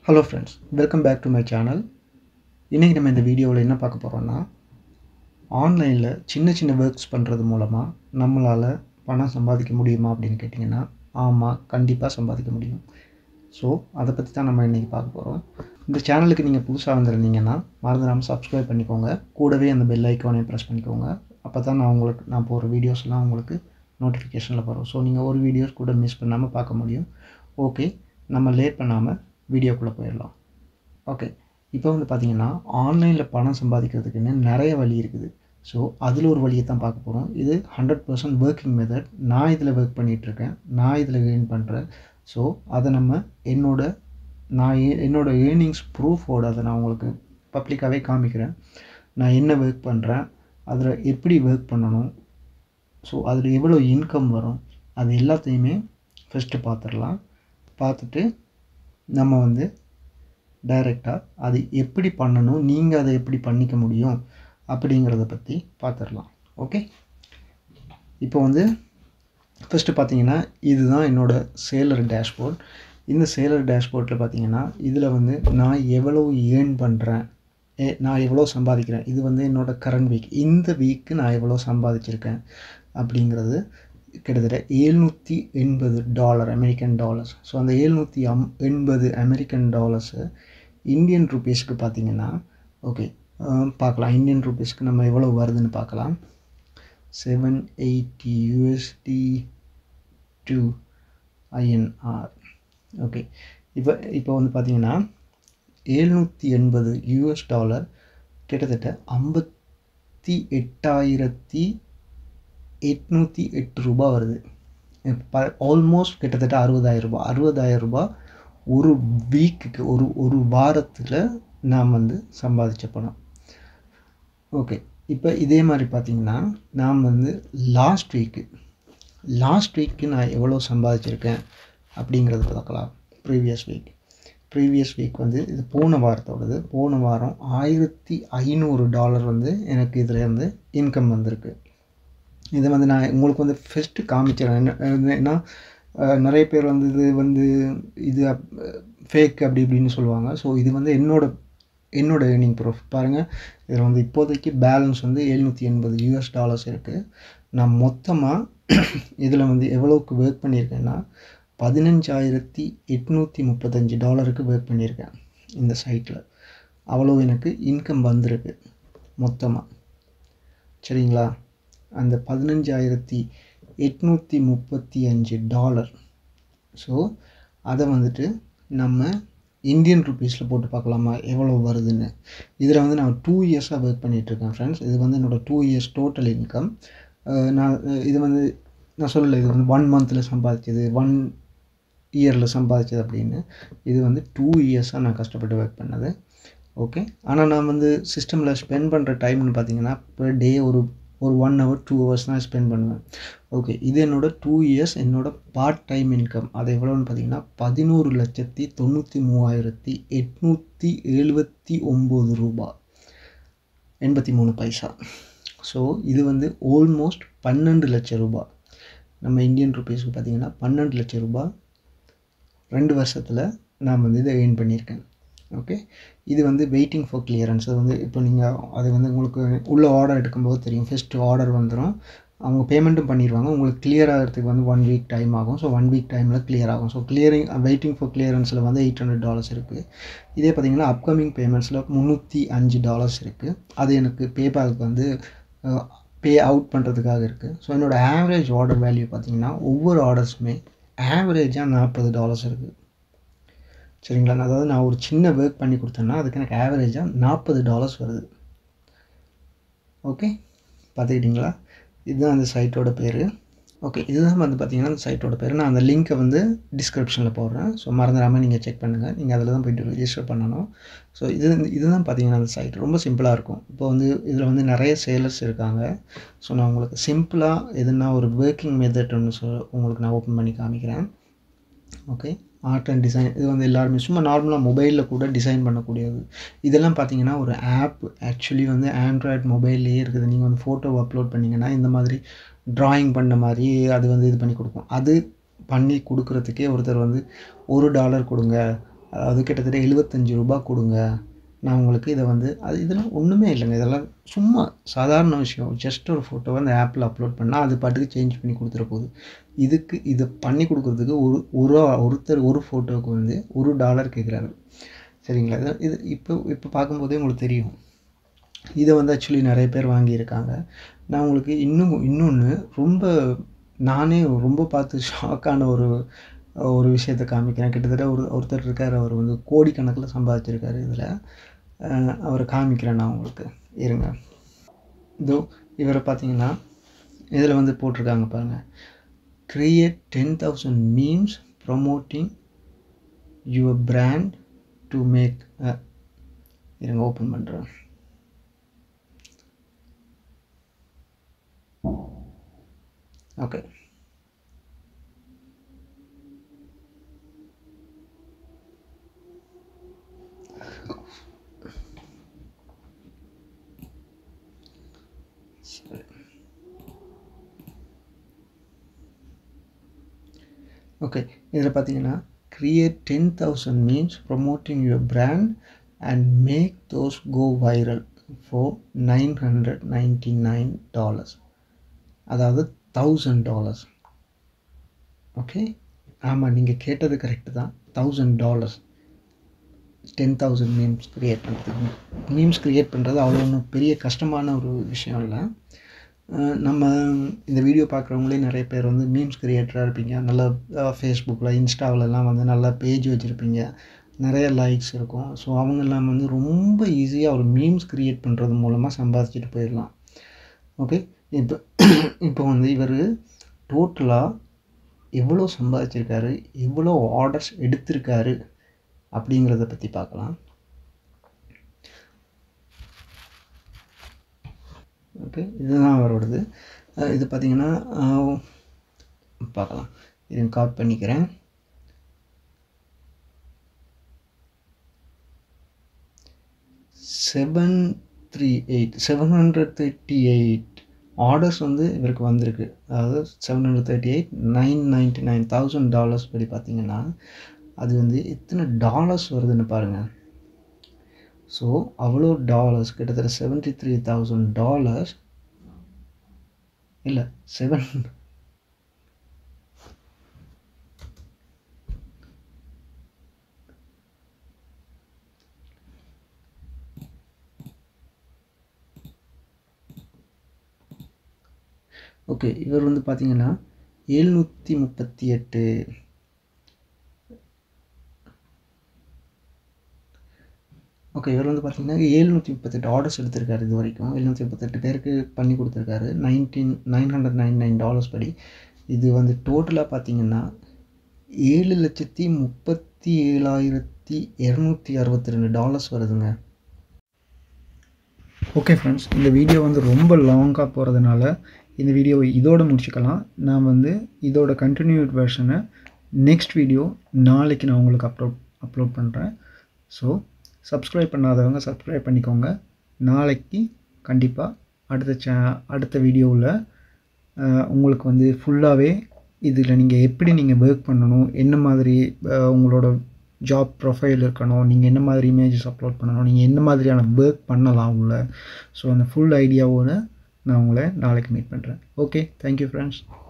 hello friends welcome back to my channel இன்றைக்கி நம்ம இந்த வீடியோவில் என்ன பார்க்க போகிறோம்னா ஆன்லைனில் சின்ன சின்ன ஒர்க்ஸ் பண்ணுறது மூலமாக நம்மளால் பணம் சம்பாதிக்க முடியுமா அப்படின்னு கேட்டிங்கன்னா ஆமாம் கண்டிப்பாக சம்பாதிக்க முடியும் ஸோ அதை பற்றி தான் நம்ம இன்றைக்கி பார்க்க போகிறோம் இந்த சேனலுக்கு நீங்கள் புதுசாக வந்திருந்தீங்கன்னா மறந்துடாமல் சப்ஸ்கிரைப் பண்ணிக்கோங்க கூடவே அந்த பெல் ஐக்கானையும் ப்ரெஸ் பண்ணிக்கோங்க அப்போ தான் நான் உங்களுக்கு நான் போகிற வீடியோஸ்லாம் உங்களுக்கு நோட்டிஃபிகேஷனில் வரும் ஸோ நீங்கள் ஒரு வீடியோஸ் கூட மிஸ் பண்ணாமல் பார்க்க முடியும் ஓகே நம்ம லேட் பண்ணாமல் வீடியோக்குள்ளே போயிடலாம் ஓகே இப்போ வந்து பார்த்தீங்கன்னா ஆன்லைனில் பணம் சம்பாதிக்கிறதுக்குன்னு நிறைய வழி இருக்குது ஸோ அதில் ஒரு வழியை தான் பார்க்க போகிறோம் இது ஹண்ட்ரட் பர்சன்ட் ஒர்க்கிங் மெத்தட் நான் இதில் ஒர்க் பண்ணிகிட்ருக்கேன் நான் இதில் கெயின் பண்ணுறேன் ஸோ அதை நம்ம என்னோட நான் ஏ- என்னோட ஏர்னிங்ஸ் ப்ரூஃபோட அதை நான் உங்களுக்கு பப்ளிக்காகவே காமிக்கிறேன் நான் என்ன ஒர்க் பண்ணுறேன் அதில் எப்படி ஒர்க் பண்ணணும் ஸோ அதில் எவ்வளோ இன்கம் வரும் அது எல்லாத்தையுமே ஃபஸ்ட்டு பார்த்துடலாம் பார்த்துட்டு நம்ம வந்து டைரெக்டாக அது எப்படி பண்ணணும் நீங்கள் அதை எப்படி பண்ணிக்க முடியும் அப்படிங்கிறத பற்றி பார்த்துடலாம் ஓகே இப்போ வந்து ஃபஸ்ட்டு பார்த்தீங்கன்னா இதுதான் என்னோட சேலர் டேஷ்போர்ட் இந்த சேலர் டேஷ்போர்ட்டில் பார்த்தீங்கன்னா இதில் வந்து நான் எவ்வளோ ஏர்ன் பண்ணுறேன் ஏ நான் எவ்வளோ சம்பாதிக்கிறேன் இது வந்து என்னோட கரண்ட் வீக் இந்த வீக்கு நான் எவ்வளோ சம்பாதிச்சிருக்கேன் அப்படிங்கிறது கிட்டத்தட்ட எழுநூற்றி எண்பது டாலர் அமெரிக்கன் டாலர்ஸ் ஸோ அந்த எழுநூற்றி அம் எண்பது அமெரிக்கன் டாலர்ஸு இந்தியன் ருபீஸ்க்கு பார்த்தீங்கன்னா ஓகே பார்க்கலாம் இந்தியன் ருபீஸ்க்கு நம்ம எவ்வளோ வருதுன்னு பார்க்கலாம் seven eighty USD to INR okay இப்போ இப்போ வந்து பார்த்தீங்கன்னா எழுநூற்றி எண்பது யூஎஸ் டாலர் கிட்டத்தட்ட ஐம்பத்தி எட்டாயிரத்தி எட்நூற்றி எட்டு ரூபாய் வருது ப ஆல்மோஸ்ட் கிட்டத்தட்ட அறுபதாயிரம் ரூபாய் அறுபதாயிரம் ரூபாய் ஒரு வீக்குக்கு ஒரு ஒரு வாரத்தில் நாம் வந்து சம்பாதிச்ச பணம் ஓகே இப்போ இதே மாதிரி பார்த்தீங்கன்னா நாம் வந்து லாஸ்ட் வீக்கு லாஸ்ட் வீக்கு நான் எவ்வளோ சம்பாதிச்சிருக்கேன் அப்படிங்கிறத பார்க்கலாம் ப்ரீவியஸ் வீக் ப்ரீவியஸ் வீக் வந்து இது போன வாரத்தோடது போன வாரம் ஆயிரத்தி ஐநூறு டாலர் வந்து எனக்கு இதில் வந்து இன்கம் வந்திருக்கு இதை வந்து நான் உங்களுக்கு வந்து ஃபஸ்ட்டு காமிச்சிடறேன் என்ன என்ன- ஏன்னா அஹ், நிறைய பேர் வந்து இது வந்து இது ஃபேக் அப்படி இப்படின்னு சொல்லுவாங்க ஸோ இது வந்து என்னோட என்னோட ஏர்னிங் ப்ரூஃப் பாருங்கள் இதில் வந்து இப்போதைக்கு பேலன்ஸ் வந்து எழுநூற்றி எண்பது யூஎஸ் டாலர்ஸ் இருக்குது நான் மொத்தமாக இதில் வந்து எவ்வளோக்கு ஒர்க் பண்ணியிருக்கேன்னா பதினஞ்சாயிரத்தி எட்நூற்றி முப்பத்தஞ்சு டாலருக்கு ஒர்க் பண்ணியிருக்கேன் இந்த சைட்டில் அவ்வளோ எனக்கு இன்கம் வந்திருக்கு மொத்தமாக சரிங்களா அந்த பதினஞ்சாயிரத்தி எட்நூற்றி முப்பத்தி அஞ்சு டாலர் ஸோ அதை வந்துட்டு நம்ம இந்தியன் ருபீஸில் போட்டு பார்க்கலாமா எவ்வளோ வருதுன்னு இதில் வந்து நான் டூ இயர்ஸாக ஒர்க் பண்ணிகிட்ருக்கேன் ஃப்ரெண்ட்ஸ் இது வந்து என்னோடய டூ இயர்ஸ் டோட்டல் இன்கம் நான் அஹ், இது வந்து நான் சொல்லலை இது வந்து ஒன் மந்தில் சம்பாதிச்சது ஒன் இயரில் சம்பாதிச்சது அப்படின்னு இது வந்து டூ இயர்ஸாக நான் கஷ்டப்பட்டு ஒர்க் பண்ணது ஓகே ஆனால் நான் வந்து சிஸ்டமில் ஸ்பெண்ட் பண்ணுற டைம்னு பார்த்தீங்கன்னா per டே ஒரு ஒரு ஒன் ஹவர் டூ ஹவர்ஸ் தான் ஸ்பெண்ட் பண்ணுவேன் ஓகே இது என்னோட டூ இயர்ஸ் என்னோட பார்ட் டைம் இன்கம் அது எவ்வளோன்னு பார்த்தீங்கன்னா பதினோரு லட்சத்தி தொண்ணூற்றி மூவாயிரத்தி எட்நூற்றி எழுபத்தி ஒம்பது ரூபாய் எண்பத்தி மூணு பைசா ஸோ இது வந்து ஆல்மோஸ்ட் பன்னெண்டு லட்சம் ரூபாய் நம்ம இந்தியன் ருபீஸ்க்கு பார்த்தீங்கன்னா பன்னெண்டு லட்சம் ரூபாய் ரெண்டு வருஷத்தில் நான் வந்து இதை எயின் பண்ணியிருக்கேன் ஓகே இது வந்து வெயிட்டிங் ஃபார் கிளியரன்ஸ் அது வந்து இப்போ நீங்கள் அது வந்து உங்களுக்கு உள்ள ஆர்டர் எடுக்கும்போது தெரியும் ஃபஸ்ட்டு ஆர்டர் வந்துடும் அவங்க பேமெண்ட்டும் பண்ணிடுவாங்க உங்களுக்கு கிளியர் ஆகிறதுக்கு வந்து ஒன் வீக் டைம் ஆகும் ஸோ ஒன் வீக் டைமில் கிளியர் ஆகும் ஸோ கிளியரிங் வெயிட்டிங் ஃபார் கிளியரன்ஸில் வந்து எயிட் ஹண்ட்ரட் டாலர்ஸ் இருக்குது இதே பார்த்தீங்கன்னா அப்கமிங் பேமெண்ட்ஸில் முந்நூற்றி அஞ்சு டாலர்ஸ் இருக்குது அது எனக்கு பேபாலுக்கு வந்து பே அவுட் பண்ணுறதுக்காக இருக்குது ஸோ என்னோடய ஆவரேஜ் ஆர்டர் வேல்யூ பார்த்தீங்கன்னா ஒவ்வொரு ஆர்டர்ஸுமே ஆவரேஜாக நாற்பது டாலர்ஸ் இருக்குது சரிங்களா நான் அதாவது நான் ஒரு சின்ன ஒர்க் பண்ணி கொடுத்தேன்னா அதுக்கு எனக்கு ஆவரேஜாக நாற்பது டாலர்ஸ் வருது ஓகே பார்த்துக்கிட்டிங்களா இதுதான் அந்த சைட்டோட பேர் ஓகே இதுதான் வந்து பார்த்தீங்கன்னா அந்த சைட்டோட பேர் நான் அந்த லிங்க்கை வந்து டிஸ்கிரிப்ஷனில் போடுறேன் ஸோ மறந்துடாமல் நீங்கள் செக் பண்ணுங்கள் நீங்கள் அதில் தான் போயிட்டு ரெஜிஸ்டர் பண்ணணும் ஸோ இது இதுதான் பார்த்தீங்கன்னா அந்த சைட் ரொம்ப சிம்பிளாக இருக்கும் இப்போ வந்து இதில் வந்து நிறைய சேலர்ஸ் இருக்காங்க ஸோ நான் உங்களுக்கு சிம்பிளாக எதுனா ஒரு ஒர்க்கிங் மெத்தட் ஒன்று சொல் உங்களுக்கு நான் ஓப்பன் பண்ணி காமிக்கிறேன் ஓகே ஆர்ட் அண்ட் டிசைன் இது வந்து எல்லாருமே சும்மா நார்மலாக மொபைலில் கூட டிசைன் பண்ணக்கூடியது இதெல்லாம் பார்த்தீங்கன்னா ஒரு ஆப் ஆக்சுவலி வந்து ஆண்ட்ராய்ட் மொபைல்லையே இருக்குது நீங்கள் வந்து ஃபோட்டோ அப்லோட் பண்ணிங்கன்னா இந்த மாதிரி ட்ராயிங் பண்ண மாதிரி அது வந்து இது பண்ணி கொடுக்கும் அது பண்ணி கொடுக்குறதுக்கே ஒருத்தர் வந்து ஒரு டாலர் கொடுங்க அதாவது கிட்டத்தட்ட எழுபத்தஞ்சு ரூபா கொடுங்க நான் உங்களுக்கு இதை வந்து அது இதெல்லாம் ஒன்றுமே இல்லைங்க இதெல்லாம் சும்மா சாதாரண விஷயம் ஜஸ்ட் ஒரு ஃபோட்டோவை அந்த ஆப்பில் அப்லோட் பண்ணால் அது பாட்டுக்கு சேஞ்ச் பண்ணி கொடுத்துட போகுது இதுக்கு இதை பண்ணி கொடுக்குறதுக்கு ஒரு ஒரு ஒருத்தர் ஒரு ஃபோட்டோவுக்கு வந்து ஒரு டாலர் கேட்குறாரு சரிங்களா இது இது இப்போ இப்போ பார்க்கும்போதே உங்களுக்கு தெரியும் இதை வந்து ஆக்சுவலி நிறைய பேர் வாங்கியிருக்காங்க நான் உங்களுக்கு இன்னும் இன்னொன்று ரொம்ப நானே ரொம்ப பார்த்து ஷாக்கான ஒரு ஒரு விஷயத்தை காமிக்கிறேன் கிட்டத்தட்ட ஒரு ஒருத்தர் இருக்கார் அவர் வந்து கோடிக்கணக்கில் சம்பாதிச்சிருக்காரு இதில் அவரை காமிக்கிறேன் நான் உங்களுக்கு இருங்க இதோ இவரை பார்த்தீங்கன்னா இதில் வந்து போட்டிருக்காங்க பாருங்கள் create ten thousand memes promoting your brand to make இருங்க ஓப்பன் பண்ணுறேன் ஓகே ஓகே இதில் பார்த்தீங்கன்னா create ten thousand means promoting your brand and make those go viral for nine hundred ninety nine dollars அதாவது தௌசண்ட் டாலர்ஸ் ஓகே ஆமாம் நீங்கள் கேட்டது correct தான் thousand dollars ten thousand memes create பண்ணுறதுக்கு memes create பண்ணுறது அவ்வளோ ஒன்றும் பெரிய கஷ்டமான ஒரு விஷயம் இல்லை நம்ம இந்த வீடியோ பார்க்குறவங்களே நிறைய பேர் வந்து மீம்ஸ் க்ரியேட்டராக இருப்பீங்க நல்ல ஃபேஸ்புக்கில் இன்ஸ்டாவிலலாம் வந்து நல்லா பேஜ் வச்சுருப்பீங்க நிறைய லைக்ஸ் இருக்கும் ஸோ அவங்கெல்லாம் வந்து ரொம்ப ஈஸியாக ஒரு மீம்ஸ் க்ரியேட் பண்ணுறது மூலமாக சம்பாதிச்சுட்டு போயிடலாம் ஓகே இப்போ இப்போ வந்து இவர் டோட்டலாக எவ்வளோ சம்பாதிச்சிருக்காரு எவ்வளோ ஆர்டர்ஸ் எடுத்திருக்காரு அப்படிங்கிறத பற்றி பார்க்கலாம் ஓகே இதுதான் அவரோடது இது பார்த்திங்கன்னா பார்க்கலாம் இது காப்பி பண்ணிக்கிறேன் seven three eight seven hundred thirty eight orders வந்து இவருக்கு வந்திருக்கு அதாவது seven hundred thirty eight nine ninety nine thousand dollars படி பார்த்தீங்கன்னா அது வந்து எத்தனை டாலர்ஸ் வருதுன்னு பாருங்கள் ஸோ அவ்வளோ டாலர்ஸ் கிட்டத்தட்ட செவன்ட்டி த்ரீ தௌசண்ட் டாலர்ஸ் இல்லை செவன் ஓகே இவர் வந்து பார்த்தீங்கன்னா எழுநூற்றி முப்பத்தி எட்டு ஓகே இவர் வந்து பார்த்தீங்கன்னா எழுநூற்றி முப்பத்தெட்டு ஆர்டர்ஸ் எடுத்திருக்காரு இது வரைக்கும் எழுநூற்றி முப்பத்தெட்டு பேருக்கு பண்ணி கொடுத்துருக்காரு nineteen nine hundred nine nine dollars படி இது வந்து டோட்டலாக பார்த்தீங்கன்னா ஏழு லட்சத்தி முப்பத்தி ஏழாயிரத்தி இரநூத்தி அறுபத்தி ரெண்டு டாலர்ஸ் வருதுங்க ஓகே ஃப்ரெண்ட்ஸ் இந்த வீடியோ வந்து ரொம்ப லாங்காக போகிறதுனால இந்த வீடியோவை இதோடு முடிச்சுக்கலாம் நான் வந்து இதோட கண்டினியூட் வெர்ஷனை நெக்ஸ்ட் வீடியோ நாளைக்கு நான் உங்களுக்கு அப்லோட் அப்லோட் பண்ணுறேன் ஸோ சப்ஸ்கிரைப் பண்ணாதவங்க சப்ஸ்கிரைப் பண்ணிக்கோங்க நாளைக்கு கண்டிப்பாக அடுத்த சே அடுத்த வீடியோவில் உங்களுக்கு வந்து ஃபுல்லாகவே இதில் நீங்கள் எப்படி நீங்கள் ஒர்க் பண்ணணும் என்ன மாதிரி உங்களோட ஜாப் ப்ரொஃபைல் இருக்கணும் நீங்கள் என்ன மாதிரி இமேஜஸ் அப்லோட் பண்ணணும் நீங்கள் என்ன மாதிரியான ஒர்க் பண்ணலாம் உள்ள ஸோ அந்த ஃபுல் ஐடியாவோட நான் உங்களை நாளைக்கு மீட் பண்ணுறேன் ஓகே தேங்க்யூ ஃப்ரெண்ட்ஸ்